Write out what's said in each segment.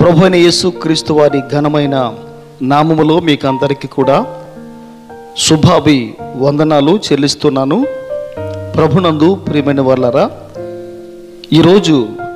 ప్రభు అయిన యేసు క్రీస్తు వారి ఘనమైన నామములో మీకు అందరికీ కూడా శుభాభి వందనాలు చెల్లిస్తున్నాను ప్రభునందు ప్రియమైన వాళ్ళరా ఈరోజు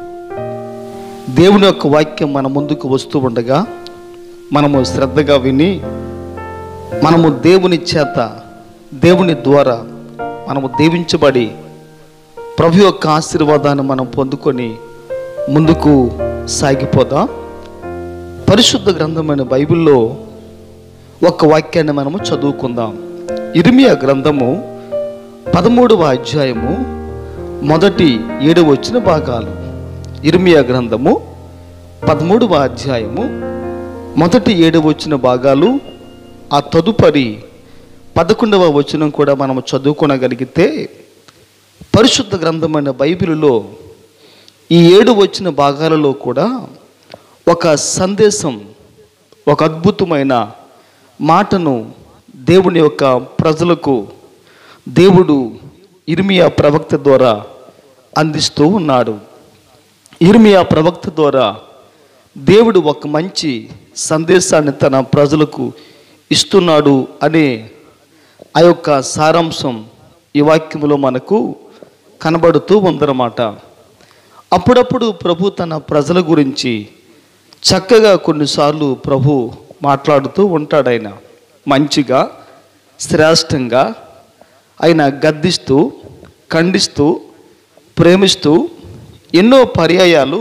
దేవుని యొక్క వాక్యం మన ముందుకు వస్తూ ఉండగా మనము శ్రద్ధగా విని మనము దేవుని చేత దేవుని ద్వారా మనము దీవించబడి ప్రభు యొక్క ఆశీర్వాదాన్ని మనం పొందుకొని ముందుకు సాగిపోదాం పరిశుద్ధ గ్రంథమైన బైబిల్లో ఒక వాక్యాన్ని మనము చదువుకుందాం ఇరిమియా గ్రంథము పదమూడవ అధ్యాయము మొదటి ఏడు వచ్చిన భాగాలు ఇర్మియా గ్రంథము పదమూడవ అధ్యాయము మొదటి ఏడు వచ్చిన భాగాలు ఆ తదుపరి పదకొండవ వచనం కూడా మనం చదువుకోనగలిగితే పరిశుద్ధ గ్రంథమైన బైబిలులో ఈ ఏడు వచ్చిన భాగాలలో కూడా ఒక సందేశం ఒక అద్భుతమైన మాటను దేవుని యొక్క ప్రజలకు దేవుడు ఇర్మియా ప్రవక్త ద్వారా అందిస్తూ ఉన్నాడు ఇర్మియా ప్రవక్త ద్వారా దేవుడు ఒక మంచి సందేశాన్ని తన ప్రజలకు ఇస్తున్నాడు అనే ఆ యొక్క సారాంశం ఈ వాక్యములో మనకు కనబడుతూ ఉందన్నమాట అప్పుడప్పుడు ప్రభు తన ప్రజల గురించి చక్కగా కొన్నిసార్లు ప్రభు మాట్లాడుతూ ఉంటాడు ఆయన మంచిగా శ్రేష్టంగా ఆయన గద్దిస్తూ ఖండిస్తూ ప్రేమిస్తూ ఎన్నో పర్యాయాలు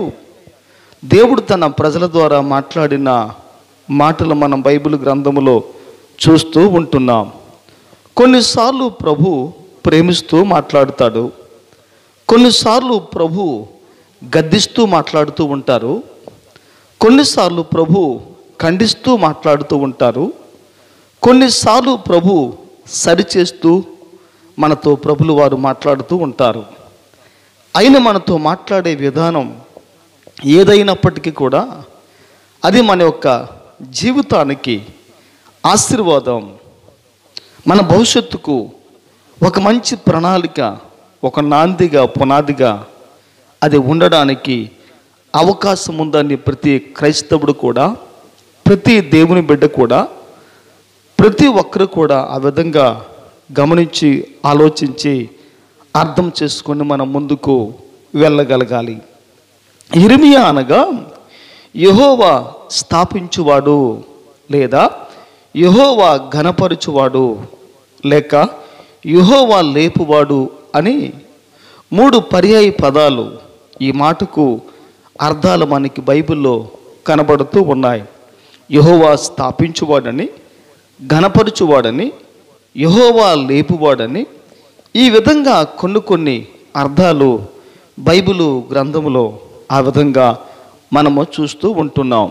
దేవుడు తన ప్రజల ద్వారా మాట్లాడిన మాటలు మనం బైబిల్ గ్రంథములో చూస్తూ ఉంటున్నాం కొన్నిసార్లు ప్రభు ప్రేమిస్తూ మాట్లాడుతాడు కొన్నిసార్లు ప్రభు గద్దిస్తూ మాట్లాడుతూ ఉంటారు కొన్నిసార్లు ప్రభు ఖండిస్తూ మాట్లాడుతూ ఉంటారు కొన్నిసార్లు ప్రభు సరిచేస్తూ మనతో ప్రభులు వారు మాట్లాడుతూ ఉంటారు అయిన మనతో మాట్లాడే విధానం ఏదైనప్పటికీ కూడా అది మన యొక్క జీవితానికి ఆశీర్వాదం మన భవిష్యత్తుకు ఒక మంచి ప్రణాళిక ఒక నాందిగా పునాదిగా అది ఉండడానికి అవకాశం ఉందని ప్రతి క్రైస్తవుడు కూడా ప్రతి దేవుని బిడ్డ కూడా ప్రతి ఒక్కరు కూడా ఆ విధంగా గమనించి ఆలోచించి అర్థం చేసుకొని మనం ముందుకు వెళ్ళగలగాలి ఇరిమియా అనగా యహోవా స్థాపించువాడు లేదా యహోవా ఘనపరచువాడు లేక యహోవా లేపువాడు అని మూడు పర్యాయ పదాలు ఈ మాటకు అర్థాలు మనకి బైబిల్లో కనబడుతూ ఉన్నాయి యహోవా స్థాపించువాడని ఘనపరచువాడని యహోవా లేపువాడని ఈ విధంగా కొన్ని కొన్ని అర్థాలు బైబిలు గ్రంథములో ఆ విధంగా మనము చూస్తూ ఉంటున్నాం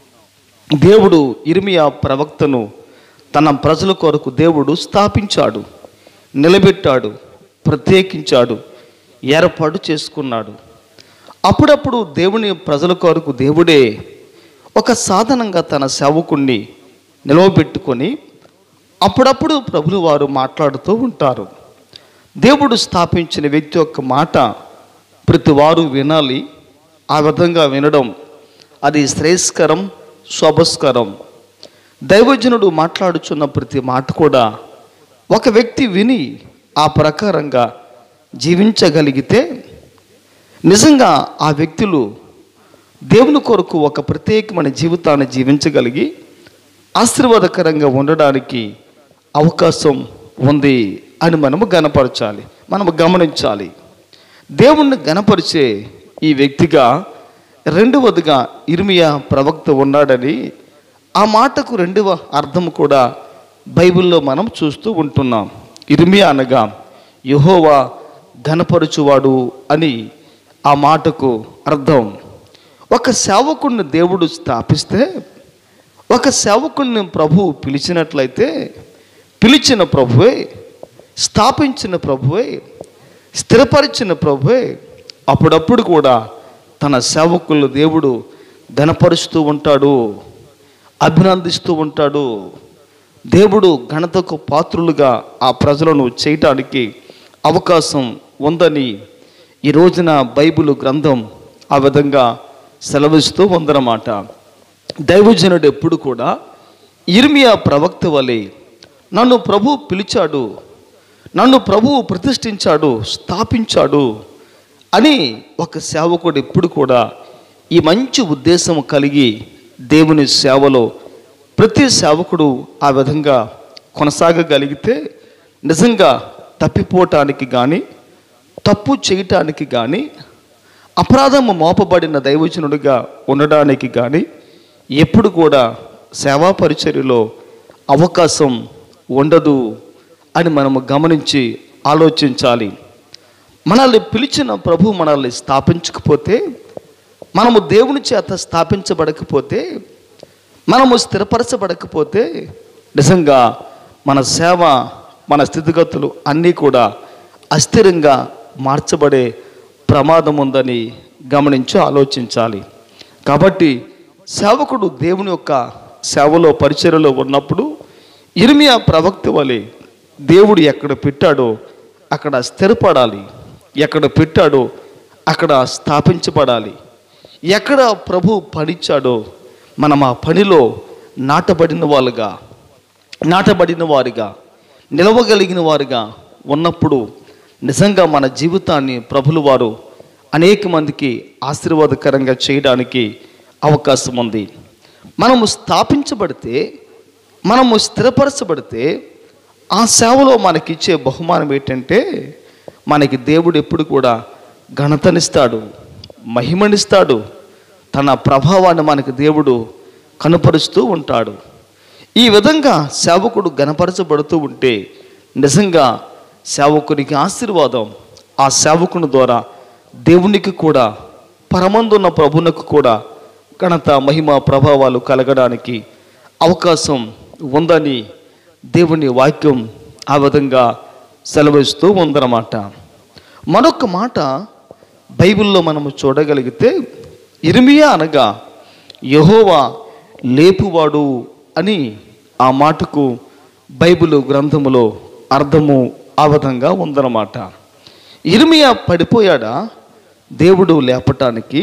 దేవుడు ఇర్మియా ప్రవక్తను తన ప్రజల కొరకు దేవుడు స్థాపించాడు నిలబెట్టాడు ప్రత్యేకించాడు ఏర్పాటు చేసుకున్నాడు అప్పుడప్పుడు దేవుని ప్రజల కొరకు దేవుడే ఒక సాధనంగా తన సేవకుణ్ణి నిలవబెట్టుకొని అప్పుడప్పుడు ప్రభులు వారు మాట్లాడుతూ ఉంటారు దేవుడు స్థాపించిన వ్యక్తి యొక్క మాట ప్రతి వారు వినాలి ఆ విధంగా వినడం అది శ్రేయస్కరం శోభస్కరం దైవజనుడు మాట్లాడుచున్న ప్రతి మాట కూడా ఒక వ్యక్తి విని ఆ ప్రకారంగా జీవించగలిగితే నిజంగా ఆ వ్యక్తులు దేవుని కొరకు ఒక ప్రత్యేకమైన జీవితాన్ని జీవించగలిగి ఆశీర్వాదకరంగా ఉండడానికి అవకాశం ఉంది అని మనము గనపరచాలి మనము గమనించాలి దేవుణ్ణి గనపరిచే ఈ వ్యక్తిగా రెండవదిగా ఇర్మియా ప్రవక్త ఉన్నాడని ఆ మాటకు రెండవ అర్థం కూడా బైబిల్లో మనం చూస్తూ ఉంటున్నాం ఇర్మియా అనగా యహోవా ఘనపరచువాడు అని ఆ మాటకు అర్థం ఒక సేవకుడిని దేవుడు స్థాపిస్తే ఒక సేవకుడిని ప్రభువు పిలిచినట్లయితే పిలిచిన ప్రభువే స్థాపించిన ప్రభువే స్థిరపరిచిన ప్రభువే అప్పుడప్పుడు కూడా తన సేవకులు దేవుడు ఘనపరుస్తూ ఉంటాడు అభినందిస్తూ ఉంటాడు దేవుడు ఘనతకు పాత్రులుగా ఆ ప్రజలను చేయటానికి అవకాశం ఉందని ఈ రోజున బైబిల్ గ్రంథం ఆ విధంగా సెలవిస్తూ ఉందన్నమాట దైవజనుడు ఎప్పుడు కూడా ఇర్మియా ప్రవక్త వలె నన్ను ప్రభు పిలిచాడు నన్ను ప్రభువు ప్రతిష్ఠించాడు స్థాపించాడు అని ఒక సేవకుడు ఎప్పుడు కూడా ఈ మంచి ఉద్దేశం కలిగి దేవుని సేవలో ప్రతి సేవకుడు ఆ విధంగా కొనసాగగలిగితే నిజంగా తప్పిపోవటానికి కానీ తప్పు చేయటానికి కానీ అపరాధము మోపబడిన దైవజనుడిగా ఉండడానికి కానీ ఎప్పుడు కూడా సేవా పరిచర్యలో అవకాశం ఉండదు అని మనము గమనించి ఆలోచించాలి మనల్ని పిలిచిన ప్రభు మనల్ని స్థాపించకపోతే మనము దేవుని చేత స్థాపించబడకపోతే మనము స్థిరపరచబడకపోతే నిజంగా మన సేవ మన స్థితిగతులు అన్నీ కూడా అస్థిరంగా మార్చబడే ప్రమాదం ఉందని గమనించి ఆలోచించాలి కాబట్టి సేవకుడు దేవుని యొక్క సేవలో పరిచర్యలో ఉన్నప్పుడు ఇర్మియా ప్రవక్త వలె దేవుడు ఎక్కడ పెట్టాడో అక్కడ స్థిరపడాలి ఎక్కడ పెట్టాడో అక్కడ స్థాపించబడాలి ఎక్కడ ప్రభు పనిచ్చాడో మనం ఆ పనిలో నాటబడిన వాళ్ళుగా నాటబడిన వారిగా నిలవగలిగిన వారుగా ఉన్నప్పుడు నిజంగా మన జీవితాన్ని ప్రభులు వారు అనేక మందికి ఆశీర్వాదకరంగా చేయడానికి అవకాశం ఉంది మనము స్థాపించబడితే మనము స్థిరపరచబడితే ఆ సేవలో మనకిచ్చే బహుమానం ఏంటంటే మనకి దేవుడు ఎప్పుడు కూడా ఘనతనిస్తాడు మహిమనిస్తాడు తన ప్రభావాన్ని మనకి దేవుడు కనపరుస్తూ ఉంటాడు ఈ విధంగా సేవకుడు గణపరచబడుతూ ఉంటే నిజంగా సేవకునికి ఆశీర్వాదం ఆ సేవకుని ద్వారా దేవునికి కూడా పరమందున్న ప్రభునకు కూడా ఘనత మహిమ ప్రభావాలు కలగడానికి అవకాశం ఉందని దేవుని వాక్యం ఆ విధంగా సెలవిస్తూ ఉందన్నమాట మరొక మాట బైబిల్లో మనము చూడగలిగితే ఇర్మియా అనగా యహోవా లేపువాడు అని ఆ మాటకు బైబిల్ గ్రంథములో అర్థము ఆ విధంగా ఉందన్నమాట ఇర్మియా పడిపోయాడా దేవుడు లేపటానికి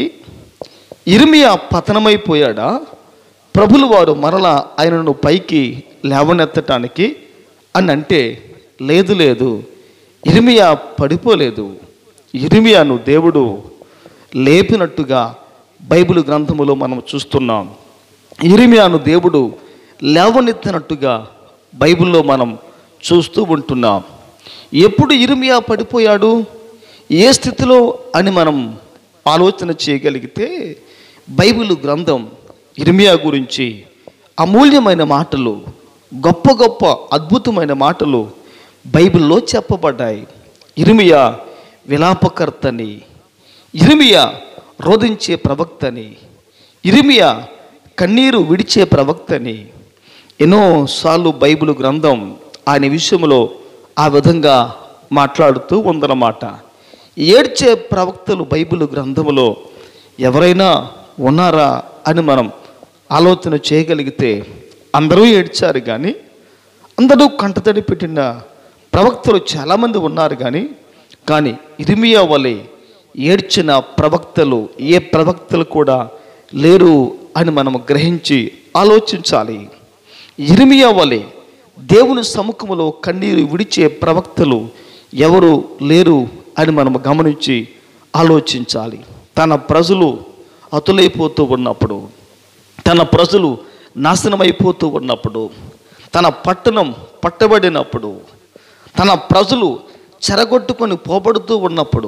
ఇర్మియా పతనమైపోయాడా ప్రభులు వారు మరలా ఆయనను పైకి లేవనెత్తటానికి అని అంటే లేదు లేదు ఇర్మియా పడిపోలేదు ఇర్మియాను దేవుడు లేపినట్టుగా బైబిల్ గ్రంథములో మనం చూస్తున్నాం ఇరిమియాను దేవుడు లేవనెత్తినట్టుగా బైబిల్లో మనం చూస్తూ ఉంటున్నాం ఎప్పుడు ఇరిమియా పడిపోయాడు ఏ స్థితిలో అని మనం ఆలోచన చేయగలిగితే బైబిల్ గ్రంథం ఇర్మియా గురించి అమూల్యమైన మాటలు గొప్ప గొప్ప అద్భుతమైన మాటలు బైబిల్లో చెప్పబడ్డాయి ఇర్మియా విలాపకర్తని ఇరిమియా రోధించే ప్రవక్తని ఇరిమియా కన్నీరు విడిచే ప్రవక్తని ఎన్నోసార్లు బైబిల్ గ్రంథం ఆయన విషయంలో ఆ విధంగా మాట్లాడుతూ ఉందన్నమాట ఏడ్చే ప్రవక్తలు బైబిల్ గ్రంథములో ఎవరైనా ఉన్నారా అని మనం ఆలోచన చేయగలిగితే అందరూ ఏడ్చారు కానీ అందరూ కంటతడి పెట్టిన ప్రవక్తలు చాలామంది ఉన్నారు కానీ కానీ ఇరిమియా వలె ఏడ్చిన ప్రవక్తలు ఏ ప్రవక్తలు కూడా లేరు అని మనం గ్రహించి ఆలోచించాలి ఇరిమియా వలె దేవుని సముఖములో కన్నీరు విడిచే ప్రవక్తలు ఎవరు లేరు అని మనం గమనించి ఆలోచించాలి తన ప్రజలు అతులైపోతూ ఉన్నప్పుడు తన ప్రజలు నాశనమైపోతూ ఉన్నప్పుడు తన పట్టణం పట్టబడినప్పుడు తన ప్రజలు చెరగొట్టుకొని పోబడుతూ ఉన్నప్పుడు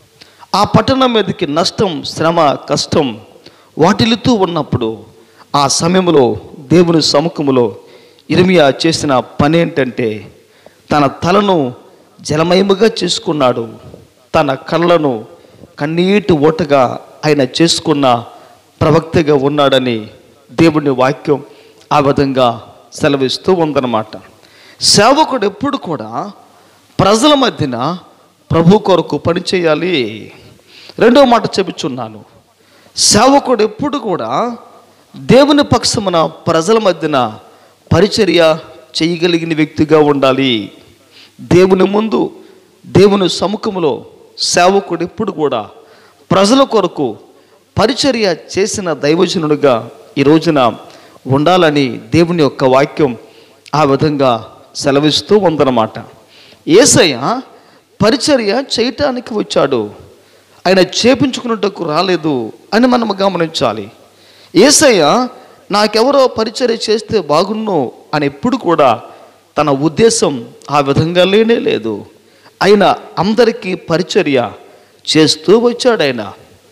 ఆ పట్టణం మీదకి నష్టం శ్రమ కష్టం వాటిల్లుతూ ఉన్నప్పుడు ఆ సమయంలో దేవుని సముఖములో ఇర్మియా చేసిన పని ఏంటంటే తన తలను జలమయముగా చేసుకున్నాడు తన కళ్ళను కన్నీటి ఓటగా ఆయన చేసుకున్న ప్రవక్తగా ఉన్నాడని దేవుని వాక్యం ఆ విధంగా సెలవిస్తూ ఉందన్నమాట సేవకుడు ఎప్పుడు కూడా ప్రజల మధ్యన ప్రభు కొరకు పనిచేయాలి రెండో మాట చెబుచున్నాను సేవకుడు ఎప్పుడు కూడా దేవుని పక్షమున ప్రజల మధ్యన పరిచర్య చేయగలిగిన వ్యక్తిగా ఉండాలి దేవుని ముందు దేవుని సముఖంలో సేవకుడు ఎప్పుడు కూడా ప్రజల కొరకు పరిచర్య చేసిన దైవజనుడిగా ఈ రోజున ఉండాలని దేవుని యొక్క వాక్యం ఆ విధంగా సెలవిస్తూ ఉందన్నమాట ఏసయ్య పరిచర్య చేయటానికి వచ్చాడు ఆయన చేపించుకున్నట్టుకు రాలేదు అని మనం గమనించాలి ఏసయ్య నాకెవరో పరిచర్య చేస్తే బాగున్ను అని ఎప్పుడు కూడా తన ఉద్దేశం ఆ విధంగా లేనే లేదు ఆయన అందరికీ పరిచర్య చేస్తూ వచ్చాడు ఆయన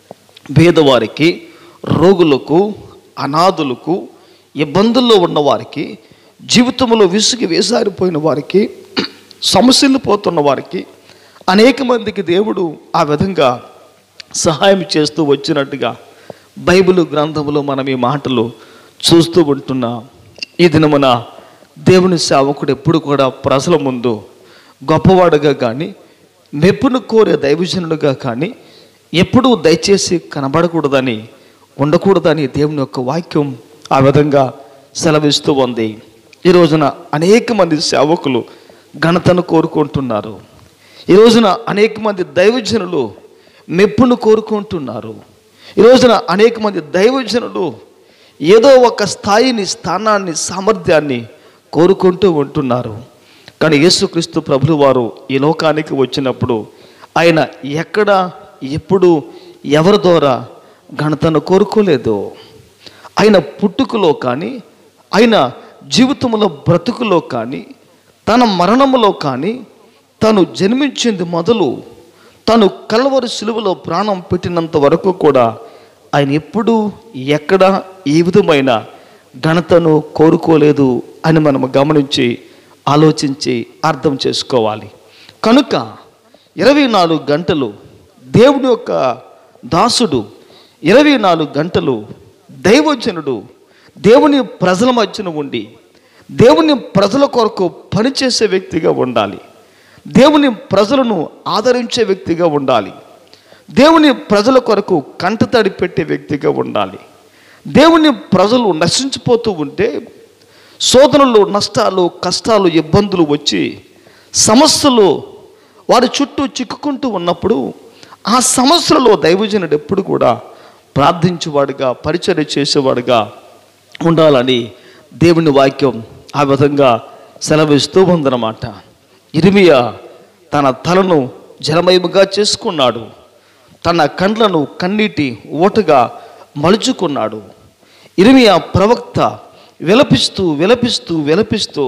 పేదవారికి రోగులకు అనాథులకు ఇబ్బందుల్లో ఉన్న వారికి జీవితంలో విసుగు వేసారిపోయిన వారికి సమస్యలు పోతున్న వారికి అనేక మందికి దేవుడు ఆ విధంగా సహాయం చేస్తూ వచ్చినట్టుగా బైబిల్ గ్రంథంలో మనం ఈ మాటలు చూస్తూ ఉంటున్నాం ఈ దినమున దేవుని సేవకుడు ఎప్పుడు కూడా ప్రజల ముందు గొప్పవాడుగా కానీ మెప్పును కోరే దైవజనుడుగా కానీ ఎప్పుడూ దయచేసి కనబడకూడదని ఉండకూడదని దేవుని యొక్క వాక్యం ఆ విధంగా సెలవిస్తూ ఉంది ఈ రోజున అనేక మంది సేవకులు ఘనతను కోరుకుంటున్నారు ఈ రోజున అనేక మంది దైవజనులు మెప్పును కోరుకుంటున్నారు ఈ రోజున అనేక మంది దైవజనులు ఏదో ఒక స్థాయిని స్థానాన్ని సామర్థ్యాన్ని కోరుకుంటూ ఉంటున్నారు కానీ యేసుక్రీస్తు ప్రభులు వారు ఈ లోకానికి వచ్చినప్పుడు ఆయన ఎక్కడ ఎప్పుడు ఎవరి ద్వారా ఘనతను కోరుకోలేదు ఆయన పుట్టుకలో కానీ ఆయన జీవితంలో బ్రతుకులో కానీ తన మరణములో కానీ తను జన్మించింది మొదలు తను కలవరి సిలువలో ప్రాణం పెట్టినంత వరకు కూడా ఆయన ఎప్పుడు ఎక్కడ ఏ విధమైన ఘనతను కోరుకోలేదు అని మనం గమనించి ఆలోచించి అర్థం చేసుకోవాలి కనుక ఇరవై నాలుగు గంటలు దేవుని యొక్క దాసుడు ఇరవై నాలుగు గంటలు దైవజనుడు దేవుని ప్రజల మధ్యన ఉండి దేవుని ప్రజల కొరకు పనిచేసే వ్యక్తిగా ఉండాలి దేవుని ప్రజలను ఆదరించే వ్యక్తిగా ఉండాలి దేవుని ప్రజల కొరకు కంటతడి పెట్టే వ్యక్తిగా ఉండాలి దేవుని ప్రజలు నశించిపోతూ ఉంటే శోధనలు నష్టాలు కష్టాలు ఇబ్బందులు వచ్చి సమస్యలు వారి చుట్టూ చిక్కుకుంటూ ఉన్నప్పుడు ఆ సమస్యలలో దైవజనుడు ఎప్పుడు కూడా ప్రార్థించేవాడుగా పరిచర్య చేసేవాడుగా ఉండాలని దేవుని వాక్యం ఆ విధంగా సెలవిస్తూ ఉందన్నమాట ఇరిమియా తన తలను జలమయముగా చేసుకున్నాడు తన కండ్లను కన్నీటి ఓటుగా మలుచుకున్నాడు ఇరిమియా ప్రవక్త విలపిస్తూ విలపిస్తూ విలపిస్తూ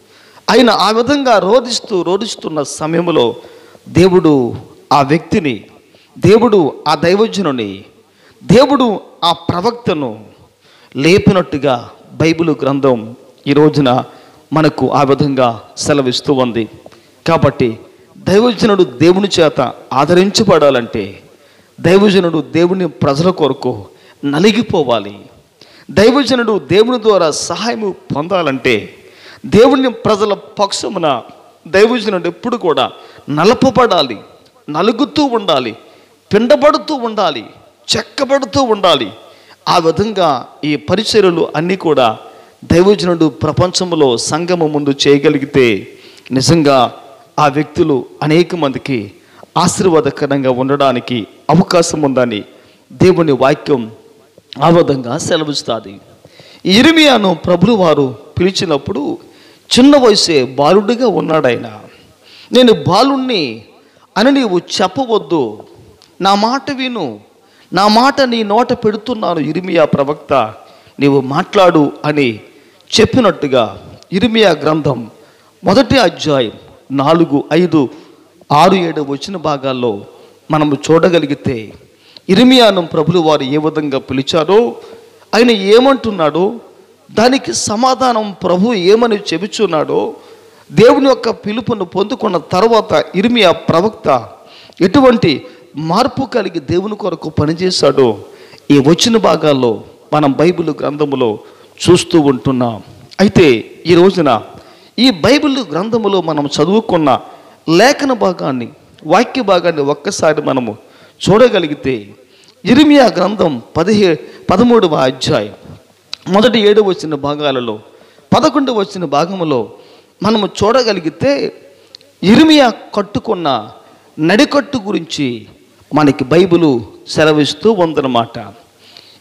ఆయన ఆ విధంగా రోధిస్తూ రోధిస్తున్న సమయంలో దేవుడు ఆ వ్యక్తిని దేవుడు ఆ దైవజనుని దేవుడు ఆ ప్రవక్తను లేపినట్టుగా బైబిల్ గ్రంథం ఈ రోజున మనకు ఆ విధంగా సెలవిస్తూ ఉంది కాబట్టి దైవజనుడు దేవుని చేత ఆదరించబడాలంటే దైవజనుడు దేవుని ప్రజల కొరకు నలిగిపోవాలి దైవజనుడు దేవుని ద్వారా సహాయము పొందాలంటే దేవుని ప్రజల పక్షమున దైవజనుడు ఎప్పుడు కూడా నలపబడాలి నలుగుతూ ఉండాలి పిండబడుతూ ఉండాలి చెక్కబడుతూ ఉండాలి ఆ విధంగా ఈ పరిచర్యలు అన్నీ కూడా దైవజనుడు ప్రపంచంలో సంగమ ముందు చేయగలిగితే నిజంగా ఆ వ్యక్తులు అనేక మందికి ఆశీర్వాదకరంగా ఉండడానికి అవకాశం ఉందని దేవుని వాక్యం ఆ విధంగా సెలవిస్తుంది ఇరిమియాను ప్రభులు వారు పిలిచినప్పుడు చిన్న వయసే బాలుడిగా ఉన్నాడు ఆయన నేను బాలుణ్ణి అని నీవు చెప్పవద్దు నా మాట విను నా మాట నీ నోట పెడుతున్నాను ఇరిమియా ప్రవక్త నీవు మాట్లాడు అని చెప్పినట్టుగా ఇరిమియా గ్రంథం మొదటి అధ్యాయం నాలుగు ఐదు ఆరు ఏడు వచ్చిన భాగాల్లో మనము చూడగలిగితే ఇరిమియాను ప్రభులు వారు ఏ విధంగా పిలిచారో ఆయన ఏమంటున్నాడో దానికి సమాధానం ప్రభు ఏమని చెబుచున్నాడో దేవుని యొక్క పిలుపును పొందుకున్న తర్వాత ఇరిమియా ప్రవక్త ఎటువంటి మార్పు కలిగి దేవుని కొరకు పనిచేశాడో ఈ వచ్చిన భాగాల్లో మనం బైబిల్ గ్రంథములో చూస్తూ ఉంటున్నాం అయితే ఈ రోజున ఈ బైబిల్ గ్రంథములో మనం చదువుకున్న లేఖన భాగాన్ని వాక్య భాగాన్ని ఒక్కసారి మనము చూడగలిగితే ఇరిమియా గ్రంథం పదిహే పదమూడవ అధ్యాయం మొదటి ఏడు వచ్చిన భాగాలలో పదకొండు వచ్చిన భాగములో మనము చూడగలిగితే ఇరిమియా కట్టుకున్న నడికట్టు గురించి మనకి బైబిలు సెలవిస్తూ ఉందన్నమాట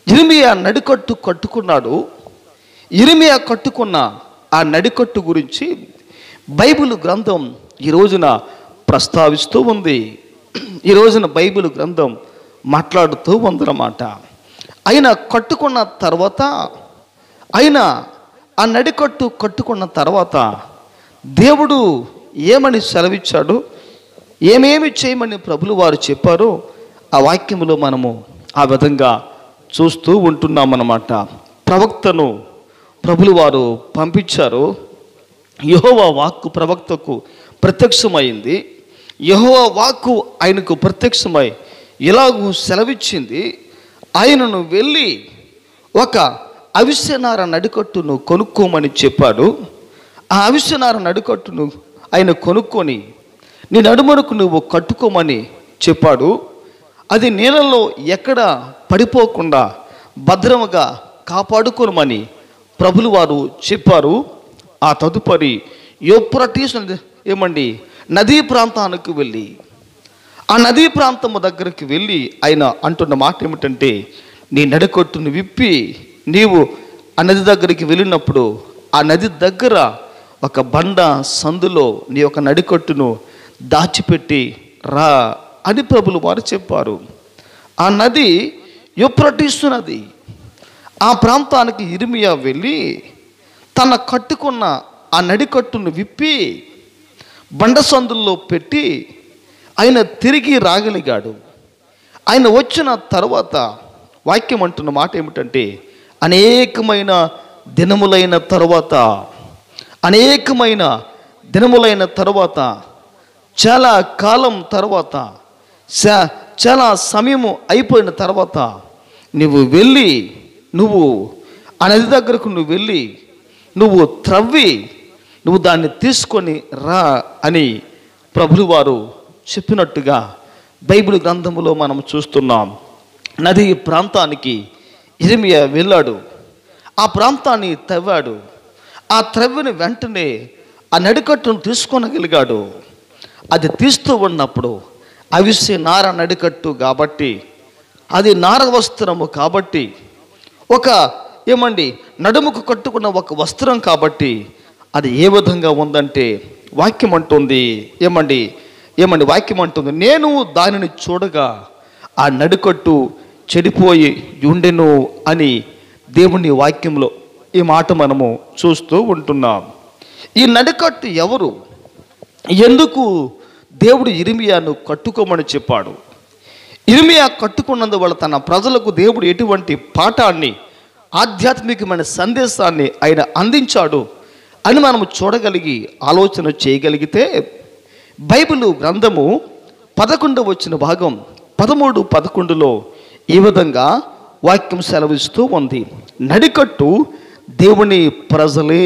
ఇరిమియా నడికట్టు కట్టుకున్నాడు ఇరిమియా కట్టుకున్న ఆ నడికట్టు గురించి బైబిల్ గ్రంథం ఈ రోజున ప్రస్తావిస్తూ ఉంది ఈ రోజున బైబిల్ గ్రంథం మాట్లాడుతూ ఉందన్నమాట ఆయన కట్టుకున్న తర్వాత ఆయన ఆ నడికట్టు కట్టుకున్న తర్వాత దేవుడు ఏమని సెలవిచ్చాడు ఏమేమి చేయమని ప్రభులు వారు చెప్పారో ఆ వాక్యములో మనము ఆ విధంగా చూస్తూ ఉంటున్నామన్నమాట ప్రవక్తను ప్రభులు వారు పంపించారు యహోవా వాక్కు ప్రవక్తకు ప్రత్యక్షమైంది యహోవా వాక్కు ఆయనకు ప్రత్యక్షమై ఇలాగూ సెలవిచ్చింది ఆయనను వెళ్ళి ఒక అవిశ్యనార నడికట్టును కొనుక్కోమని చెప్పాడు ఆ అవిశ్యనార నడికట్టును ఆయన కొనుక్కొని నీ నడుమరకు నువ్వు కట్టుకోమని చెప్పాడు అది నీళ్ళలో ఎక్కడ పడిపోకుండా భద్రముగా కాపాడుకోమని ప్రభులు వారు చెప్పారు ఆ తదుపరి యోప్రటీస్ ఏమండి నదీ ప్రాంతానికి వెళ్ళి ఆ నదీ ప్రాంతము దగ్గరికి వెళ్ళి ఆయన అంటున్న మాట ఏమిటంటే నీ నడికొట్టును విప్పి నీవు ఆ నది దగ్గరికి వెళ్ళినప్పుడు ఆ నది దగ్గర ఒక బండ సందులో నీ యొక్క నడికొట్టును దాచిపెట్టి రా అని ప్రభులు వారు చెప్పారు ఆ నది యుప్రటిస్ నది ఆ ప్రాంతానికి ఇరిమియా వెళ్ళి తన కట్టుకున్న ఆ నడికట్టును విప్పి బండ సందుల్లో పెట్టి ఆయన తిరిగి రాగలిగాడు ఆయన వచ్చిన తర్వాత వాక్యం అంటున్న మాట ఏమిటంటే అనేకమైన దినములైన తర్వాత అనేకమైన దినములైన తర్వాత చాలా కాలం తర్వాత చా- చాలా సమయము అయిపోయిన తర్వాత నువ్వు వెళ్ళి నువ్వు ఆ నది దగ్గరకు నువ్వు వెళ్ళి నువ్వు త్రవ్వి నువ్వు దాన్ని తీసుకొని రా అని ప్రభులు వారు చెప్పినట్టుగా బైబిల్ గ్రంథములో మనం చూస్తున్నాం నది ప్రాంతానికి ఇరిమియా వెళ్ళాడు ఆ ప్రాంతాన్ని తవ్వాడు ఆ త్రవ్విని వెంటనే ఆ నడికట్టును తీసుకొనగలిగాడు అది తీస్తూ ఉన్నప్పుడు అవిసె నార నడికట్టు కాబట్టి అది నార వస్త్రము కాబట్టి ఒక ఏమండి నడుముకు కట్టుకున్న ఒక వస్త్రం కాబట్టి అది ఏ విధంగా ఉందంటే వాక్యం అంటుంది ఏమండి ఏమండి వాక్యం అంటుంది నేను దానిని చూడగా ఆ నడుకట్టు చెడిపోయి ఉండెను అని దేవుని వాక్యంలో ఈ మాట మనము చూస్తూ ఉంటున్నాం ఈ నడికట్టు ఎవరు ఎందుకు దేవుడు ఇరిమియాను కట్టుకోమని చెప్పాడు ఇరిమియా కట్టుకున్నందువల్ల తన ప్రజలకు దేవుడు ఎటువంటి పాఠాన్ని ఆధ్యాత్మికమైన సందేశాన్ని ఆయన అందించాడు అని మనము చూడగలిగి ఆలోచన చేయగలిగితే బైబిల్ గ్రంథము పదకొండు వచ్చిన భాగం పదమూడు పదకొండులో ఈ విధంగా వాక్యం సెలవిస్తూ ఉంది నడికట్టు దేవుని ప్రజలే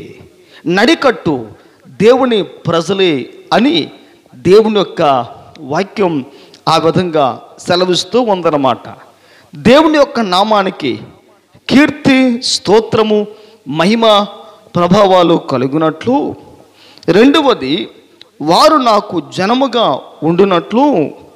నడికట్టు దేవుని ప్రజలే అని దేవుని యొక్క వాక్యం ఆ విధంగా సెలవిస్తూ ఉందన్నమాట దేవుని యొక్క నామానికి కీర్తి స్తోత్రము మహిమ ప్రభావాలు కలుగునట్లు రెండవది వారు నాకు జనముగా ఉండునట్లు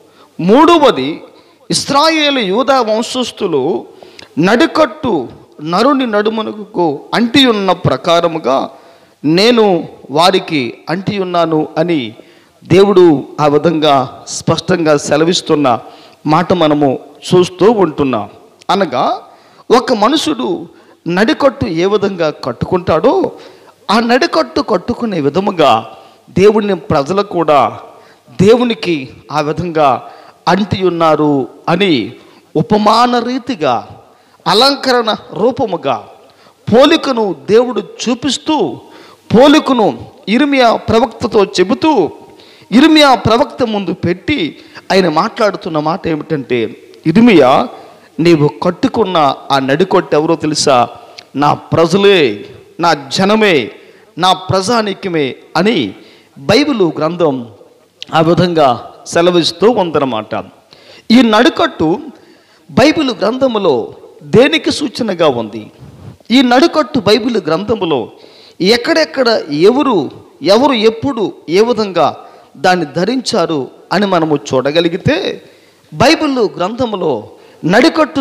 మూడవది ఇస్రాయేలు యూదా వంశస్థులు నడికట్టు నరుని నడుమునకు అంటి ఉన్న ప్రకారముగా నేను వారికి అంటి ఉన్నాను అని దేవుడు ఆ విధంగా స్పష్టంగా సెలవిస్తున్న మాట మనము చూస్తూ ఉంటున్నాం అనగా ఒక మనుషుడు నడికట్టు ఏ విధంగా కట్టుకుంటాడో ఆ నడికట్టు కట్టుకునే విధముగా దేవుని ప్రజలు కూడా దేవునికి ఆ విధంగా అంటి ఉన్నారు అని ఉపమాన రీతిగా అలంకరణ రూపముగా పోలికను దేవుడు చూపిస్తూ పోలికను ఇర్మియా ప్రవక్తతో చెబుతూ ఇర్మియా ప్రవక్త ముందు పెట్టి ఆయన మాట్లాడుతున్న మాట ఏమిటంటే ఇర్మియా నీవు కట్టుకున్న ఆ నడికొట్టు ఎవరో తెలుసా నా ప్రజలే నా జనమే నా ప్రజానీక్యమే అని బైబిలు గ్రంథం ఆ విధంగా సెలవిస్తూ ఉందన్నమాట ఈ నడుకట్టు బైబిల్ గ్రంథములో దేనికి సూచనగా ఉంది ఈ నడుకట్టు బైబిల్ గ్రంథములో ఎక్కడెక్కడ ఎవరు ఎవరు ఎప్పుడు ఏ విధంగా దాన్ని ధరించారు అని మనము చూడగలిగితే బైబిల్ గ్రంథములో నడికట్టును